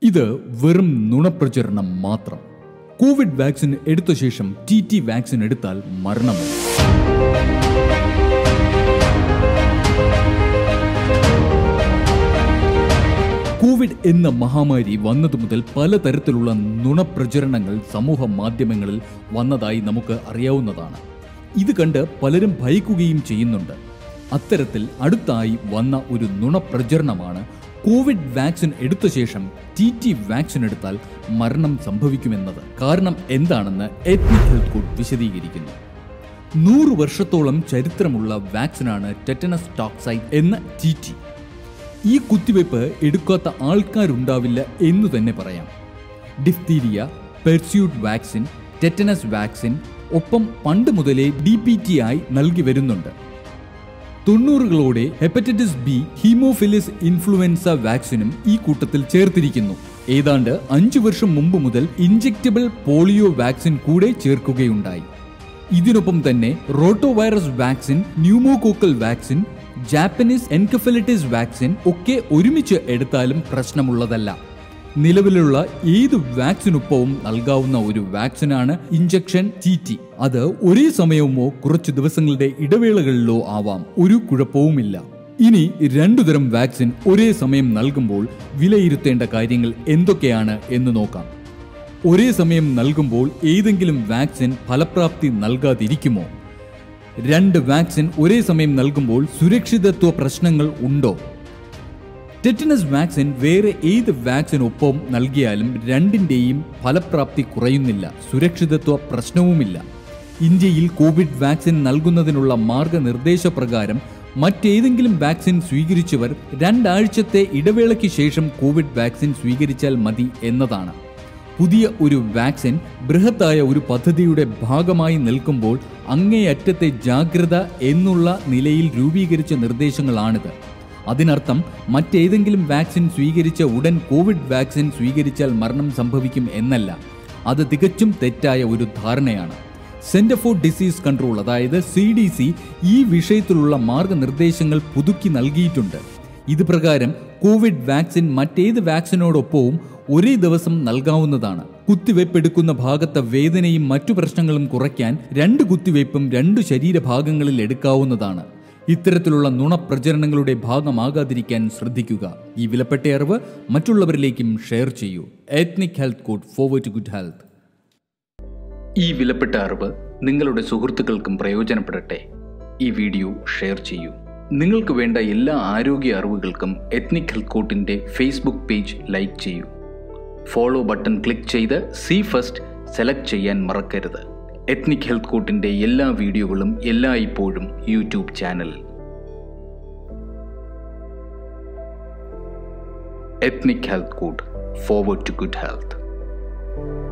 ഇത് വെറും നുണപ്രചരണം മാത്രം കോവിഡ് വാക്സിൻ എടുത്ത ശേഷം ടി ടി വാക്സിൻ എടുത്താൽ മരണമോ കോവിഡ് എന്ന മഹാമാരി വന്നതു മുതൽ പലതരത്തിലുള്ള നുണപ്രചരണങ്ങൾ സമൂഹ മാധ്യമങ്ങളിൽ വന്നതായി നമുക്ക് അറിയാവുന്നതാണ് ഇത് കണ്ട് പലരും ഭയക്കുകയും ചെയ്യുന്നുണ്ട് അത്തരത്തിൽ അടുത്തായി വന്ന ഒരു നുണപ്രചരണമാണ് കോവിഡ് വാക്സിൻ എടുത്ത ശേഷം ടി ടി വാക്സിൻ എടുത്താൽ മരണം സംഭവിക്കുമെന്നത് കാരണം എന്താണെന്ന് എത്നിക് ഹെൽത്ത് കോഡ് വിശദീകരിക്കുന്നു നൂറ് വർഷത്തോളം ചരിത്രമുള്ള വാക്സിനാണ് ടെറ്റനസ് ടോക്സൈഡ് എന്ന ടി ടി ഈ കുത്തിവയ്പ് എടുക്കാത്ത ആൾക്കാരുണ്ടാവില്ല എന്ന് തന്നെ പറയാം diphtheria pertussis vaccine tetanus vaccine ഒപ്പം പണ്ട് മുതലേ ഡി പി ടി ആയി നൽകി വരുന്നുണ്ട് തൊണ്ണൂറുകളോടെ ഹെപ്പറ്റൈറ്റിസ് ബി ഹീമോഫിലിസ് ഇൻഫ്ലുവൻസ വാക്സിനും ഈ കൂട്ടത്തിൽ ചേർത്തിരിക്കുന്നു ഏതാണ്ട് അഞ്ചു വർഷം മുമ്പ് മുതൽ ഇഞ്ചെക്റ്റബിൾ പോളിയോ വാക്സിൻ കൂടെ ചേർക്കുകയുണ്ടായി ഇതിനൊപ്പം തന്നെ rota virus vaccine pneumococcal vaccine Japanese encephalitis vaccine ഒക്കെ ഒരുമിച്ച് എടുത്താലും പ്രശ്നമുള്ളതല്ല നിലവിലുള്ള ഏത് വാക്സിനൊപ്പവും നൽകാവുന്ന ഒരു വാക്സിനാണ് ഇഞ്ചക്ഷൻ ടി ടി അത് ഒരേ സമയമോ കുറച്ച് ദിവസങ്ങളുടെ ഇടവേളകളിലോ ആവാം ഒരു കുഴപ്പവുമില്ല ഇനി രണ്ടു തരം വാക്സിൻ ഒരേ സമയം നൽകുമ്പോൾ വിലയിരുത്തേണ്ട കാര്യങ്ങൾ എന്തൊക്കെയാണ് എന്ന് നോക്കാം ഒരേ സമയം നൽകുമ്പോൾ ഏതെങ്കിലും വാക്സിൻ ഫലപ്രാപ്തി നൽകാതിരിക്കുമോ രണ്ട് വാക്സിൻ ഒരേ സമയം നൽകുമ്പോൾ സുരക്ഷിതത്വ പ്രശ്നങ്ങൾ ഉണ്ടോ ടെറ്റനസ് വാക്സിൻ വേറെ ഏത് വാക്സിനൊപ്പം നൽകിയാലും രണ്ടിന്റെയും ഫലപ്രാപ്തി കുറയുന്നില്ല സുരക്ഷിതത്വ പ്രശ്നവുമില്ല ഇന്ത്യയിൽ കോവിഡ് വാക്സിൻ നൽകുന്നതിനുള്ള മാർഗനിർദ്ദേശപ്രകാരം മറ്റേതെങ്കിലും വാക്സിൻ സ്വീകരിച്ചവർ രണ്ടാഴ്ചത്തെ ഇടവേളയ്ക്ക് ശേഷം കോവിഡ് വാക്സിൻ സ്വീകരിച്ചാൽ മതി എന്നതാണ് പുതിയ ഒരു വാക്സിൻ ബൃഹത്തായ ഒരു പദ്ധതിയുടെ ഭാഗമായി നിൽക്കുമ്പോൾ അങ്ങേയറ്റത്തെ ജാഗ്രത എന്നുള്ള നിലയിൽ രൂപീകരിച്ച നിർദ്ദേശങ്ങളാണിത് അതിനർത്ഥം മറ്റേതെങ്കിലും വാക്സിൻ സ്വീകരിച്ച ഉടൻ കോവിഡ് വാക്സിൻ സ്വീകരിച്ചാൽ മരണം സംഭവിക്കും എന്നല്ല അത് തികച്ചും തെറ്റായ ഒരു ധാരണയാണ് സെന്റർ ഫോർ ഡിസീസ് കൺട്രോൾ അതായത് സി ഡി സി ഈ വിഷയത്തിലുള്ള മാർഗനിർദ്ദേശങ്ങൾ പുതുക്കി നൽകിയിട്ടുണ്ട് ഇത് പ്രകാരം കോവിഡ് വാക്സിൻ മറ്റേത് വാക്സിനോടൊപ്പവും ഒരേ ദിവസം നൽകാവുന്നതാണ് കുത്തിവയ്പ് എടുക്കുന്ന ഭാഗത്തെ വേദനയും മറ്റു പ്രശ്നങ്ങളും കുറയ്ക്കാൻ രണ്ട് കുത്തിവയ്പും രണ്ടു ശരീരഭാഗങ്ങളിൽ എടുക്കാവുന്നതാണ് ഇത്തരത്തിലുള്ള നുണപ്രചരണങ്ങളുടെ ഭാഗമാകാതിരിക്കാൻ ശ്രദ്ധിക്കുക ഈ വിലപ്പെട്ട അറിവ് മറ്റുള്ളവരിലേക്കും ഷെയർ ചെയ്യൂ ethnic health code forward to good health ഈ വിലപ്പെട്ട അറിവ് നിങ്ങളുടെ സുഹൃത്തുക്കൾക്കും പ്രയോജനപ്പെടട്ടെ ഈ വീഡിയോ ഷെയർ ചെയ്യൂ നിങ്ങൾക്ക് വേണ്ട എല്ലാ ആരോഗ്യ അറിവുകൾക്കും എത്നിക് ഹെൽത്ത് കോട്ടിൻ്റെ ഫേസ്ബുക്ക് പേജ് ലൈക്ക് ചെയ്യൂ ഫോളോ ബട്ടൺ ക്ലിക്ക് ചെയ്ത് സി ഫസ്റ്റ് സെലക്ട് ചെയ്യാൻ മറക്കരുത് എത്നിക് ഹെൽത്ത് കോട്ടിൻ്റെ എല്ലാ വീഡിയോകളും എല്ലാ ഇപ്പോഴും യൂട്യൂബ് ചാനലിൽ ethnic health code forward to good health